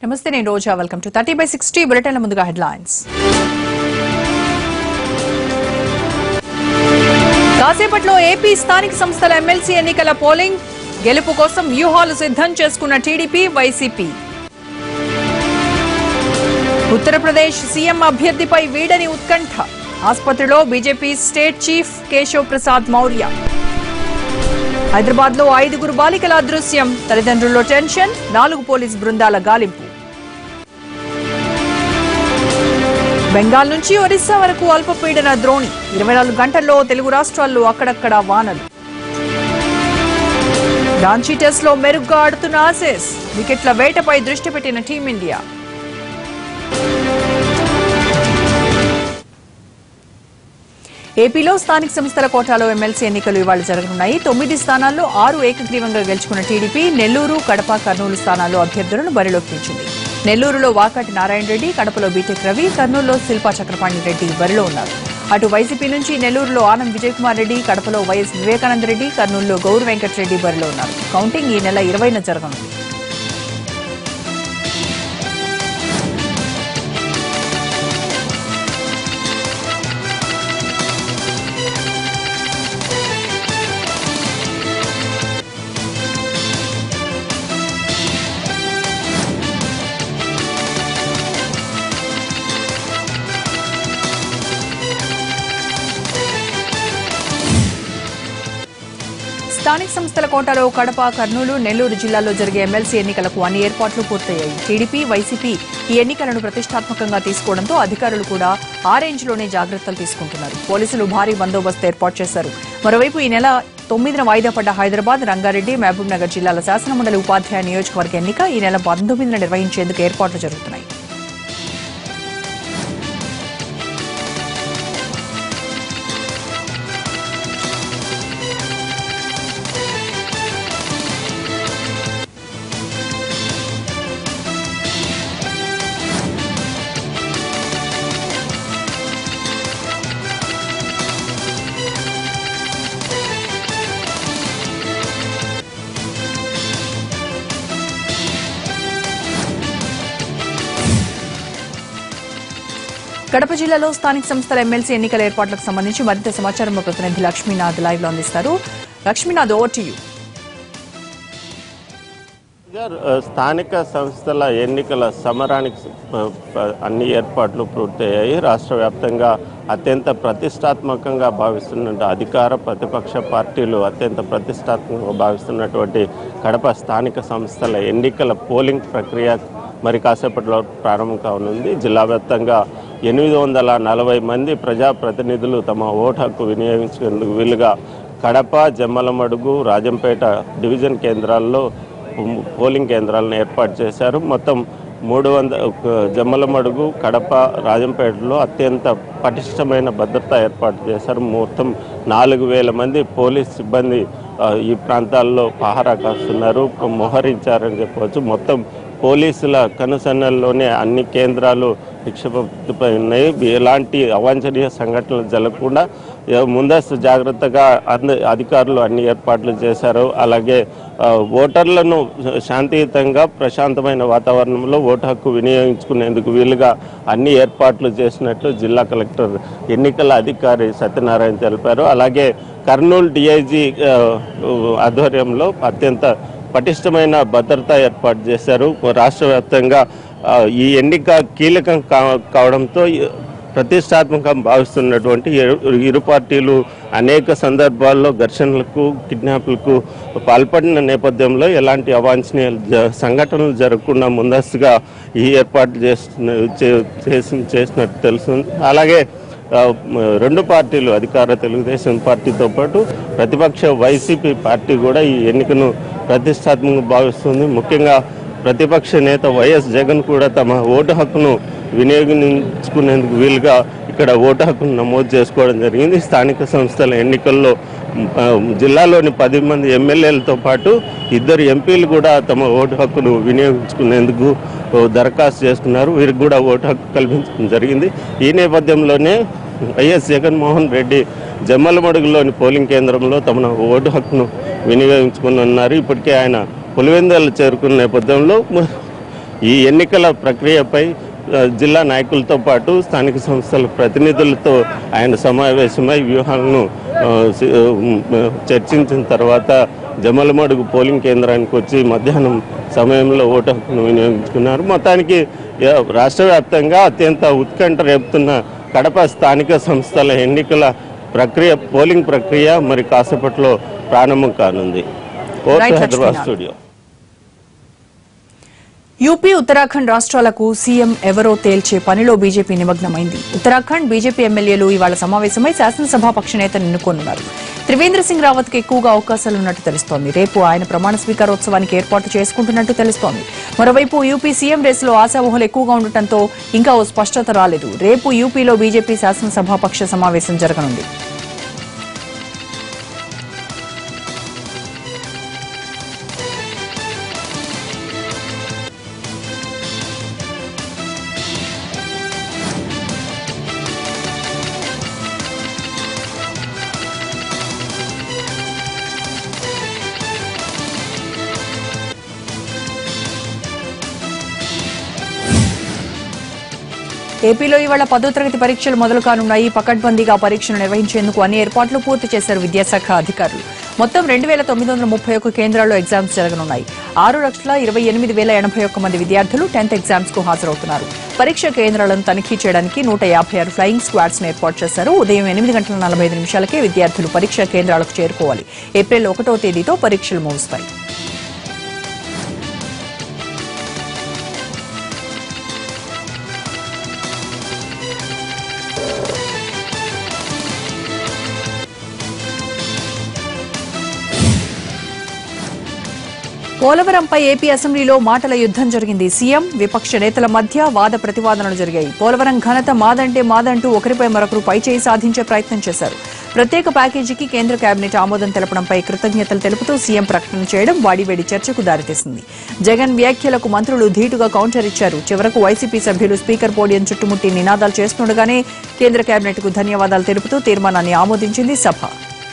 నమస్తే నేను Roja welcome to thirty by sixty బులెటిన్ల ముందుగా హెడ్లైన్స్ కాసేపట్లో ఏపీ స్థానిక సంస్థల ఎమ్మెల్సీ ఎన్నికల పోలింగ్ గెలుపు కోసం వ్యూహాలు సిద్ధం చేసుకున్న టీడీపీ వైసీపీ ఉత్తరప్రదేశ్ సీఎం అభ్యర్థిపై వీడని ఉత్కంఠ ఆసుపత్రిలో BJP state chief Keshav Prasad Maurya Hyderabad లో ఐదుగురు బాలికల అదృశ్యం తల్లిదండ్రుల్లో టెన్షన్ నాలుగు పోలీస్ బృందాల గాలింపు బెంగాల్ నుంచి ఒరిస్సా వరకు అల్పపీడన ద్రోణి ఇరవై నాలుగు గంటల్లో తెలుగు రాష్ట్రాల్లో అక్కడక్కడ వానలు రాంచీ టెస్ట్ లో మెరుగ్గా ఆడుతున్న ఆసెస్ వికెట్ల వేటపై దృష్టి పెట్టిన టీమిండియా ఏపీలో స్థానిక సంస్థల కోటాలో ఎమ్మెల్సీ ఎన్నికలు ఇవాళ జరగనున్నాయి తొమ్మిది స్థానాల్లో ఆరు ఏకగ్రీవంగా గెలుచుకున్న టీడీపీ నెల్లూరు కడప కర్నూలు స్థానాల్లో అభ్యర్థులను బరిలోకి దించింది నెల్లూరులో వాకాటి నారాయణ రెడ్డి కడపలో బీటెక్ రవి కర్నూలులో శిల్పా చక్రపాణి రెడ్డి బరిలో ఉన్నారు అటు వైసీపీ నుంచి నెల్లూరులో ఆనం విజయ్ కుమార్ రెడ్డి కడపలో వైఎస్ వివేకానంద రెడ్డి కర్నూలులో గౌరు వెంకటరెడ్డి బరిలో ఉన్నారు కౌంటింగ్ ఈ నెల ఇరవైన జరగనుంది స్థానిక సంస్థల కోటాలో కడప కర్నూలు నెల్లూరు జిల్లాల్లో జరిగే ఎమ్మెల్సీ ఎన్నికలకు అన్ని ఏర్పాట్లు పూర్తయ్యాయి టీడీపీ వైసీపీ ఈ ఎన్నికలను ప్రతిష్టాత్మకంగా తీసుకోవడంతో అధికారులు కూడా ఆ రేంజ్లోనే జాగ్రత్తలు తీసుకుంటున్నారు పోలీసులు భారీ బందోబస్తు ఏర్పాటు చేశారు మరోవైపు ఈ నెల తొమ్మిదిన వాయిదా పడ్డ హైదరాబాద్ రంగారెడ్డి మహబూబ్ నగర్ జిల్లాల శాసనమండలి ఉపాధ్యాయ నియోజకవర్గ ఎన్నిక ఈ నెల పంతొమ్మిదిన నిర్వహించేందుకు ఏర్పాట్లు జరుగుతున్నాయి కడప జిల్లాలో స్థానిక సంస్థల ఎమ్మెల్సీ ఎన్నికల ఏర్పాట్లకు సంబంధించి మరింత సమాచారం మా ప్రతినిధి లక్ష్మీనాథ్ లైవ్ లో అందిస్తారు లక్ష్మీనాథ్ ఓవర్ టు యూ గారు, ఆ, స్థానిక సంస్థల ఎన్నికల సమరానికి స- ప- ప- అన్ని ఏర్పాట్లు పూర్తయ్యాయి రాష్ట్ర వ్యాప్తంగా అత్యంత ప్రతిష్టాత్మకంగా భావిస్తున్న అధికార ప్రతిపక్ష పార్టీలు అత్యంత ప్రతిష్టాత్మకంగా భావిస్తున్నటువంటి కడప స్థానిక సంస్థల ఎన్నికల పోలింగ్ ప్రక్రియ మరి కాసేపట్లో ప్రారంభం కానుంది జిల్లా వ్యాప్తంగా ఎనిమిది వందల నలభై మంది ప్రజాప్రతినిధులు తమ ఓటు హక్కు వినియోగించేందుకు వీలుగా కడప జమ్మలమడుగు రాజంపేట డివిజన్ కేంద్రాల్లో పోలింగ్ కేంద్రాలను ఏర్పాటు చేశారు మొత్తం మూడు వంద జమ్మలమడుగు కడప రాజంపేటలో అత్యంత పటిష్టమైన భద్రత ఏర్పాటు చేశారు మొత్తం నాలుగు వేల మంది పోలీస్ సిబ్బంది ఆ, ఈ ప్రాంతాల్లో పహారా కాస్తున్నారు మోహరించారని చెప్పవచ్చు మొత్తం పోలీసుల కనుసన్నల్లోనే అన్ని కేంద్రాలు నిక్షిపై ఉన్నాయి ఎలాంటి అవాంఛనీయ సంఘటనలు జరగకుండా ఏ, ముందస్తు జాగ్రత్తగా అంద అధికారులు అన్ని ఏర్పాట్లు చేశారు అలాగే ఆ, ఓటర్లను శాంతియుతంగా ప్రశాంతమైన వాతావరణంలో ఓటు హక్కు వినియోగించుకునేందుకు వీలుగా అన్ని ఏర్పాట్లు చేసినట్లు జిల్లా కలెక్టర్ ఎన్నికల అధికారి సత్యనారాయణ తెలిపారు అలాగే కర్నూలు డిఐజీ ఆధ్వర్యంలో అత్యంత పటిష్టమైన భద్రత ఏర్పాటు చేశారు రాష్ట్ర వ్యాప్తంగా ఆ, ఈ ఎన్నిక కీలకం కా- కావడంతో ఈ ప్రతిష్టాత్మకంగా భావిస్తున్నటువంటి ఇరు- ఇరు పార్టీలు అనేక సందర్భాల్లో ఘర్షణలకు కిడ్నాప్లకు పాల్పడిన నేపథ్యంలో ఎలాంటి అవాంఛనీయ జ- సంఘటనలు జరగకుండా ముందస్తుగా ఈ ఏర్పాట్లు చేస్తున్న చే- చేసి చేసినట్టు తెలుస్తుంది అలాగే ఆ, మ- రెండు పార్టీలు అధికార తెలుగుదేశం పార్టీతో పాటు ప్రతిపక్ష వైసీపీ పార్టీ కూడా ఈ ఎన్నికను ప్రతిష్టాత్మకంగా భావిస్తుంది ముఖ్యంగా ప్రతిపక్ష నేత వైఎస్ జగన్ కూడా తమ ఓటు హక్కును వినియోగించుకునేందుకు వీలుగా ఇక్కడ ఓటు హక్కును నమోదు చేసుకోవడం జరిగింది స్థానిక సంస్థల ఎన్నికల్లో మ్, ఆ, జిల్లాలోని పది మంది ఎమ్మెల్యేలతో పాటు ఇద్దరు ఎంపీలు కూడా తమ ఓటు హక్కును వినియోగించుకునేందుకు ఓ, దరఖాస్తు చేసుకున్నారు వీరికి కూడా ఓటు హక్కు కల్పించడం జరిగింది ఈ నేపథ్యంలోనే వైఎస్ జగన్మోహన్ రెడ్డి జమ్మలమడుగులోని పోలింగ్ కేంద్రంలో తమ ఓటు హక్కును వినియోగించుకున్నారు ఇప్పటికే ఆయన పులివెందులు చేరుకున్న నేపథ్యంలో ము- ఈ ఎన్నికల ప్రక్రియపై ఆ, జిల్లా నాయకులతో పాటు స్థానిక సంస్థల ప్రతినిధులతో ఆయన సమావేశమై వ్యూహాలను ఆ, సి- ఆ, ఉమ్, ఆ, చర్చించిన తర్వాత జమలమడుగు పోలింగ్ కేంద్రానికి వచ్చి మధ్యాహ్నం సమయంలో ఓటు హక్కును వినియోగించుకున్నారు మొత్తానికి ఆ, రాష్ట్ర వ్యాప్తంగా అత్యంత ఉత్కంఠ రేపుతున్న కడప స్థానిక సంస్థల ఎన్నికల ప్రక్రియ పోలింగ్ ప్రక్రియ మరి కాసేపట్లో ప్రారంభం కానుంది vote Right, Hyderabad Lakshminath. Studio UP Uttarakhand రాష్ట్రాలకు సీఎం ఎవరో తేల్చే పనిలో బీజేపీ నిమగ్నమైంది ఉత్తరాఖండ్ బీజేపీ ఎమ్మెల్యేలు ఇవాళ సమావేశమై శాసనసభా పక్ష నేతను ఎన్నుకోనున్నారు త్రివేంద్ర సింగ్ రావత్ కు ఎక్కువగా అవకాశాలున్నట్టు తెలుస్తోంది రేపు ఆయన ప్రమాణ స్వీకారోత్సవానికి ఏర్పాటు చేసుకుంటున్నట్టు తెలుస్తోంది మరోవైపు యూపీ సీఎం రేసులో ఆశావహులు ఎక్కువగా ఉండటంతో ఇంకా ఓ స్పష్టత రాలేదు రేపు యూపీలో బీజేపీ శాసనసభా పక్ష సమావేశం జరగనుంది ఏపీలో ఇవాళ పదో తరగతి పరీక్షలు మొదలు కానున్నాయి పకడ్బందీగా పరీక్షలు నిర్వహించేందుకు అన్ని ఏర్పాట్లు పూర్తి చేశారు విద్యాశాఖ అధికారులు మొత్తం రెండు వేల తొమ్మిది వందల ముప్పై ఒక్క కేంద్రాల్లో ఎగ్జామ్స్ జరగనున్నాయి ఆరు లక్షల ఇరవై ఎనిమిది వేల ఎనభై ఒక్క మంది విద్యార్థులు టెన్త్ ఎగ్జామ్స్ కు హాజరవుతున్నారు పరీక్ష కేంద్రాలను తనిఖీ చేయడానికి నూట యాభై ఆరు ఫ్లయింగ్ స్క్వాడ్స్ ను ఏర్పాటు చేశారు ఉదయం ఎనిమిది గంటల నలభై ఐదు నిమిషాలకే విద్యార్థులు పరీక్షా కేంద్రాలకు చేరుకోవాలి ఏప్రిల్ ఒకటో తేదీతో పరీక్షలు ముగుస్తాయి పోలవరంపై ఏపీ అసెంబ్లీలో మాటల యుద్ధం జరిగింది సీఎం విపక్ష నేతల మధ్య వాద ప్రతివాదనలు జరిగాయి పోలవరం ఘనత మాదంటే మాదంటూ ఒకరిపై మరొకరు పైచేయి సాధించే ప్రయత్నం చేశారు ప్రత్యేక ప్యాకేజీకి కేంద్ర కేబినెట్ ఆమోదం తెలపడంపై కృతజ్ఞతలు తెలుపుతూ సీఎం ప్రకటన చేయడం వాడివేడి చర్చకు దారితీసింది జగన్ వ్యాఖ్యలకు మంత్రులు ధీటుగా కౌంటర్ ఇచ్చారు చివరకు వైసీపీ సభ్యులు స్పీకర్ పోడియం చుట్టుముట్టి నినాదాలు చేస్తుండగానే కేంద్ర కేబినెట్ కు ధన్యవాదాలు తెలుపుతూ తీర్మానాన్ని ఆమోదించింది సభ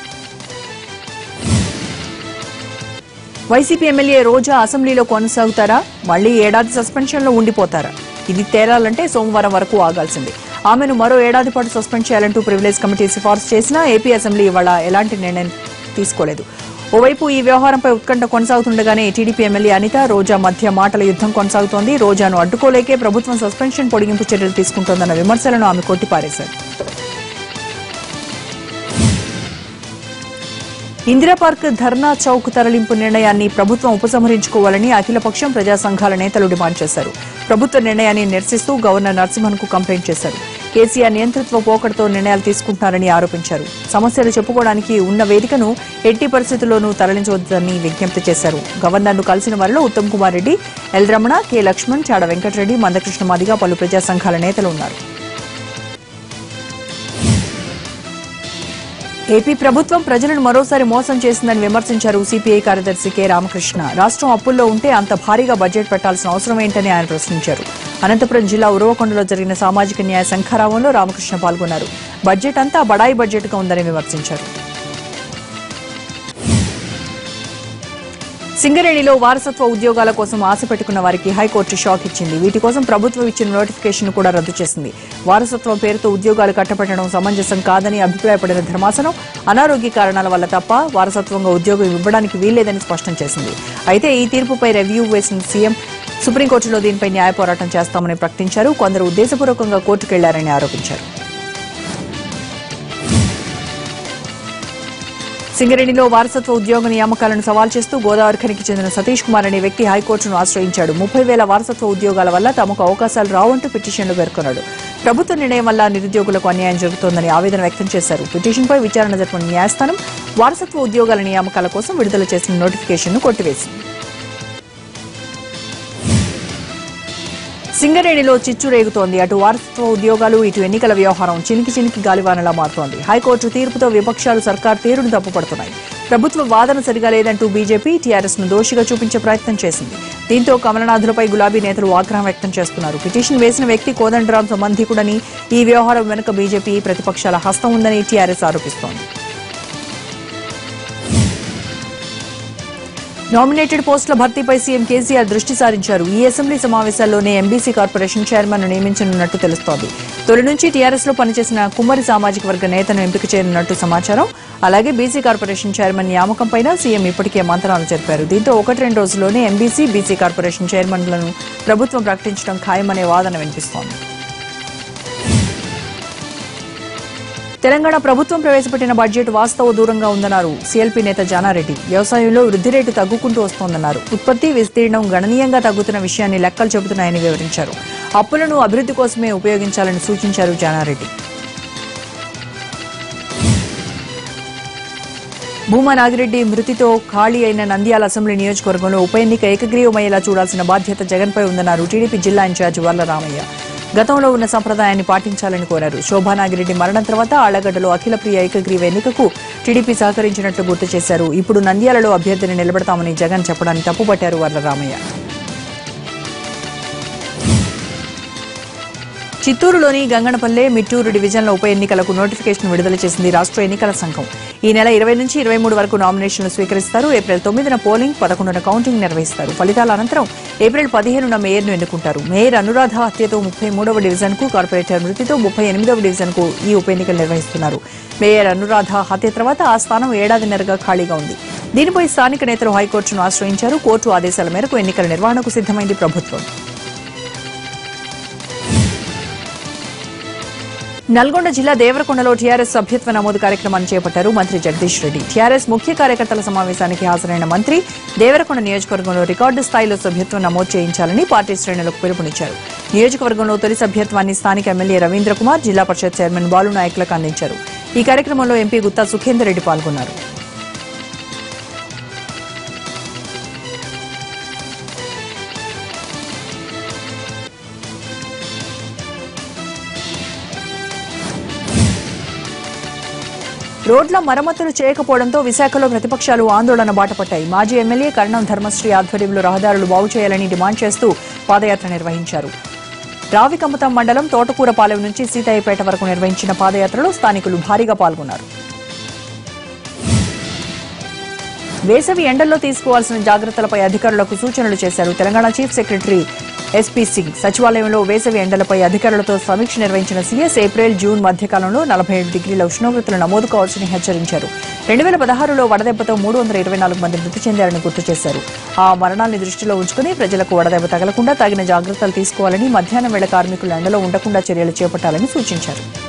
వైసీపీ ఎమ్మెల్యే రోజా అసెంబ్లీలో కొనసాగుతారా మళ్లీ ఏడాది సస్పెన్షన్ లో ఉండిపోతారా ఇది తేలాలంటే సోమవారం వరకు ఆగాల్సిందే ఆమెను మరో ఏడాది పాటు సస్పెండ్ చేయాలంటూ ప్రివిలేజ్ కమిటీ సిఫార్సు చేసినా ఏపీ అసెంబ్లీ ఇవాళ ఎలాంటి నిర్ణయం తీసుకోలేదు ఓవైపు ఈ వ్యవహారంపై ఉత్కంఠ కొనసాగుతుండగానే టీడీపీ ఎమ్మెల్యే అనిత రోజా మధ్య మాటల యుద్ధం కొనసాగుతోంది రోజాను అడ్డుకోలేకే ప్రభుత్వం సస్పెన్షన్ పొడిగింపు చర్యలు తీసుకుంటోందన్న విమర్శలను ఆమె కొట్టిపారేశారు ఇందిరా పార్క్ ధర్నా చౌక్ తరలింపు నిర్ణయాన్ని ప్రభుత్వం ఉపసంహరించుకోవాలని అఖిలపక్షం ప్రజా సంఘాల నేతలు డిమాండ్ చేశారు ప్రభుత్వ నిర్ణయాన్ని నిరసిస్తూ గవర్నర్ నరసింహన్ కు కంప్లైంట్ చేశారు కేసీఆర్ నియంతృత్వ పోకడతో నిర్ణయాలు తీసుకుంటున్నారని ఆరోపించారు సమస్యలు చెప్పుకోవడానికి ఉన్న వేదికను ఎట్టి పరిస్థితుల్లోనూ తరలించవద్దని విజ్ఞప్తి చేశారు గవర్నర్ను కలిసిన వారిలో ఉత్తమ్ కుమార్ రెడ్డి ఎల్ రమణ కె లక్ష్మణ్ చాడ వెంకటరెడ్డి మందకృష్ణ మాదిగా పలు ప్రజా సంఘాల నేతలు ఉన్నారు ఏపీ ప్రభుత్వం ప్రజలను మరోసారి మోసం చేసిందని విమర్శించారు సిపిఐ కార్యదర్శి కె రామకృష్ణ రాష్ట్రం అప్పుల్లో ఉంటే అంత భారీగా బడ్జెట్ పెట్టాల్సిన అవసరం ఏంటని ఆయన ప్రశ్నించారు అనంతపురం జిల్లా ఉరవకొండలో జరిగిన సామాజిక న్యాయ సంఖారావంలో రామకృష్ణ పాల్గొన్నారు బడ్జెట్ అంతా బడాయి బడ్జెట్గా ఉందని విమర్శించారు సింగరేణిలో వారసత్వ ఉద్యోగాల కోసం ఆశ పెట్టుకున్న వారికి హైకోర్టు షాక్ ఇచ్చింది వీటి కోసం ప్రభుత్వం ఇచ్చిన నోటిఫికేషన్ కూడా రద్దు చేసింది వారసత్వం పేరుతో ఉద్యోగాలు కట్టబెట్టడం సమంజసం కాదని అభిప్రాయపడిన ధర్మాసనం అనారోగ్య కారణాల వల్ల తప్ప వారసత్వంగా ఉద్యోగం ఇవ్వడానికి వీల్లేదని స్పష్టం చేసింది అయితే ఈ తీర్పుపై రివ్యూ వేసిన సీఎం సుప్రీంకోర్టులో దీనిపై న్యాయ పోరాటం చేస్తామని ప్రకటించారు కొందరు ఉద్దేశపూర్వకంగా కోర్టుకెళ్లారని ఆరోపించారు సింగరేణిలో వారసత్వ ఉద్యోగ నియామకాలను సవాల్ చేస్తూ గోదావరి ఖనికి చెందిన సతీష్ కుమార్ అనే వ్యక్తి హైకోర్టును ఆశ్రయించాడు ముప్పై వేల వారసత్వ ఉద్యోగాల వల్ల తమకు అవకాశాలు రావంటూ పిటిషన్లు పేర్కొన్నాడు ప్రభుత్వ నిర్ణయం వల్ల నిరుద్యోగులకు అన్యాయం జరుగుతోందని ఆవేదన వ్యక్తం చేశారు పిటిషన్పై విచారణ జరిపిన న్యాయస్థానం వారసత్వ ఉద్యోగాల నియామకాల కోసం విడుదల చేసిన నోటిఫికేషన్ను కొట్టివేసింది సింగరేణిలో చిచ్చు రేగుతోంది అటు వారసత్వ ఉద్యోగాలు ఇటు ఎన్నికల వ్యవహారం చినికి చినికి గాలివానలా మారుతోంది హైకోర్టు తీర్పుతో విపక్షాలు సర్కార్ తీరును తప్పుపడుతున్నాయి ప్రభుత్వ వాదన సరిగా లేదంటూ బీజేపీ టీఆర్ఎస్ ను దోషిగా చూపించే ప్రయత్నం చేసింది దీంతో కమలనాథులపై గులాబీ నేతలు ఆగ్రహం వ్యక్తం చేస్తున్నారు పిటిషన్ వేసిన వ్యక్తి కోదండరాం సంబంధికుడని ఈ వ్యవహారం వెనుక బీజేపీ ప్రతిపక్షాల హస్తం ఉందని టీఆర్ఎస్ ఆరోపిస్తోంది నామినేటెడ్ పోస్టుల భర్తీపై సీఎం కేసీఆర్ దృష్టి సారించారు ఈ అసెంబ్లీ సమావేశాల్లోనే ఎంబీసీ కార్పొరేషన్ చైర్మన్ నియమించనున్నట్టు తెలుస్తోంది తొలి నుంచి టీఆర్ఎస్ లో పనిచేసిన కుమ్మరి సామాజిక వర్గ నేతను ఎంపిక చేయనున్నట్టు సమాచారం అలాగే బీసీ కార్పొరేషన్ చైర్మన్ నియామకంపైన సీఎం ఇప్పటికే మంతనాలు జరిపారు దీంతో ఒకటి రెండు రోజుల్లోనే ఎంబీసీ బీసీ కార్పొరేషన్ చైర్మన్లను ప్రభుత్వం ప్రకటించడం ఖాయమనే వాదన వినిపిస్తోంది తెలంగాణ ప్రభుత్వం ప్రవేశపెట్టిన బడ్జెట్ వాస్తవ దూరంగా ఉందన్నారు సీఎల్పీ నేత జానారెడ్డి వ్యవసాయంలో వృద్ధి రేటు తగ్గుకుంటూ వస్తోందన్నారు ఉత్పత్తి విస్తీర్ణం గణనీయంగా తగ్గుతున్న విషయాన్ని లెక్కలు చెబుతున్నాయని వివరించారు అప్పులను అభివృద్ధి కోసమే ఉపయోగించాలని సూచించారు జానారెడ్డి భూమా నాగిరెడ్డి మృతితో ఖాళీ అయిన నంద్యాల అసెంబ్లీ నియోజకవర్గంలో ఉప ఎన్నిక ఏకగ్రీవమయ్యేలా చూడాల్సిన బాధ్యత జగన్పై ఉందన్నారు టీడీపీ జిల్లా ఇన్ఛార్జి వర్ల రామయ్య గతంలో ఉన్న సంప్రదాయాన్ని పాటించాలని కోరారు శోభా నాగిరెడ్డి మరణం తర్వాత ఆళ్లగడ్డలో అఖిల ప్రియ ఏకగ్రీవ ఎన్నికకు టీడీపీ సహకరించినట్లు గుర్తు చేశారు ఇప్పుడు నంద్యాలలో అభ్యర్థిని నిలబెడతామని జగన్ చెప్పడాన్ని తప్పుపట్టారు వర్ల రామయ్య చిత్తూరులోని గంగనపల్లె మిట్టూరు డివిజన్ల ఉప ఎన్నికలకు నోటిఫికేషన్ విడుదల చేసింది రాష్ట్ర ఎన్నికల సంఘం ఈ నెల ఇరవై నుంచి ఇరవై మూడు వరకు నామినేషన్లు స్వీకరిస్తారు ఏప్రిల్ తొమ్మిదిన పోలింగ్ పదకొండున కౌంటింగ్ నిర్వహిస్తారు ఫలితాల అనంతరం ఏప్రిల్ పదిహేనున మేయర్ను ఎన్నుకుంటారు మేయర్ అనురాధ హత్యతో ముప్పై మూడవ డివిజన్కు కార్పొరేటర్ మృతితో ముప్పై ఎనిమిదవ డివిజన్కు ఈ ఉప ఎన్నికలు నిర్వహిస్తున్నారు మేయర్ అనురాధ హత్య తర్వాత ఆ స్థానం ఏడాదిన్నరగా ఖాళీగా ఉంది దీనిపై స్థానిక నేతలు హైకోర్టును ఆశ్రయించారు కోర్టు ఆదేశాల మేరకు ఎన్నికల నిర్వహణకు సిద్దమైంది ప్రభుత్వం నల్గొండ జిల్లా దేవరకొండలో టీఆర్ఎస్ సభ్యత్వ నమోదు కార్యక్రమాన్ని చేపట్టారు మంత్రి జగదీష్ రెడ్డి టీఆర్ఎస్ ముఖ్య కార్యకర్తల సమావేశానికి హాజరైన మంత్రి దేవరకొండ నియోజకవర్గంలో రికార్డు స్థాయిలో సభ్యత్వం నమోదు చేయించాలని పార్టీ శ్రేణులకు పిలుపునిచ్చారు నియోజకవర్గంలో తొలి సభ్యత్వాన్ని స్థానిక ఎమ్మెల్యే రవీంద్ర కుమార్ జిల్లా పరిషత్ చైర్మన్ బాలు నాయకులకు అందించారు ఈ కార్యక్రమంలో ఎంపీ గుత్తా సుఖేందర్ రెడ్డి పాల్గొన్నారు రోడ్ల మరమ్మతులు చేయకపోవడంతో విశాఖలో ప్రతిపక్షాలు ఆందోళన బాటపట్టాయి మాజీ ఎమ్మెల్యే కరణం ధర్మశ్రీ ఆధ్వర్యంలో రహదారులు బాగు చేయాలని డిమాండ్ చేస్తూ పాదయాత్ర నిర్వహించారు రావికమతం మండలం తోటకూరపాలెం నుంచి సీతాయిపేట వరకు నిర్వహించిన పాదయాత్రలో స్థానికులు భారీగా పాల్గొన్నారు వేసవి ఎండల్లో తీసుకోవాల్సిన జాగ్రత్తలపై అధికారులకు సూచనలు చేశారు Telangana chief secretary SP Singh సచివాలయంలో వేసవి ఎండలపై అధికారులతో సమీక్ష నిర్వహించిన సీఎస్ ఏప్రిల్ జూన్ మధ్యకాలంలో నలభై ఏడు డిగ్రీల ఉష్ణోగ్రతలు నమోదు కావచ్చని హెచ్చరించారు రెండు వేల పదహారులో వడదెబ్బతో మూడు వందల ఇరవై నాలుగు మంది మృతి చెందారని గుర్తు చేశారు ఆ మరణాన్ని దృష్టిలో ఉంచుకుని ప్రజలకు వడదెబ్బ తగలకుండా తగిన జాగ్రత్తలు తీసుకోవాలని మధ్యాహ్నం వేళ కార్మికులు ఎండలో ఉండకుండా చర్యలు చేపట్టాలని సూచించారు